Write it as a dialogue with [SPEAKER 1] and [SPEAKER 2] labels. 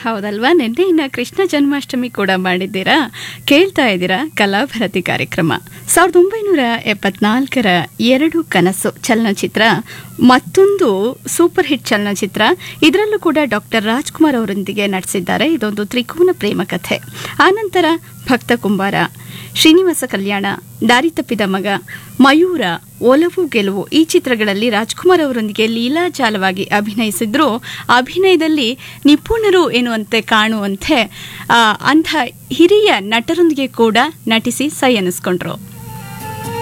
[SPEAKER 1] ಹೌದಲ್ವಾ ನಿನ್ನೆ ಇನ್ನ ಕೃಷ್ಣ ಜನ್ಮಾಷ್ಟಮಿ ಕೂಡ ಮಾಡಿದ್ದೀರಾ ಕೇಳ್ತಾ ಇದ್ದೀರಾ ಕಲಾಭರತಿ ಕಾರ್ಯಕ್ರಮ ಸಾವಿರದ ಒಂಬೈನೂರ ಎಪ್ಪತ್ನಾಲ್ಕರ ಎರಡು ಕನಸು ಚಲನಚಿತ್ರ ಮತ್ತೊಂದು ಸೂಪರ್ ಹಿಟ್ ಚಲನಚಿತ್ರ ಇದರಲ್ಲೂ ಕೂಡ ಡಾಕ್ಟರ್ ರಾಜ್ಕುಮಾರ್ ಅವರೊಂದಿಗೆ ನಟಿಸಿದ್ದಾರೆ ಇದೊಂದು ತ್ರಿಕೋನ ಪ್ರೇಮ ಕಥೆ ಆನಂತರ ಭಕ್ತ ಕುಂಬಾರ ಶ್ರೀನಿವಾಸ ಕಲ್ಯಾಣ ದಾರಿ ತಪ್ಪಿದ ಮಗ ಮಯೂರ ಒಲವು ಗೆಲುವು ಈ ಚಿತ್ರಗಳಲ್ಲಿ ರಾಜ್ಕುಮಾರ್ ಅವರೊಂದಿಗೆ ಲೀಲಾಜಾಲವಾಗಿ ಅಭಿನಯಿಸಿದ್ರು ಅಭಿನಯದಲ್ಲಿ ನಿಪುಣರು ಎನ್ನುವಂತೆ ಕಾಣುವಂತೆ ಆ, ಅಂಥ ಹಿರಿಯ ನಟರೊಂದಿಗೆ ಕೂಡ ನಟಿಸಿ ಸೈ ಅನ್ನಿಸ್ಕೊಂಡ್ರು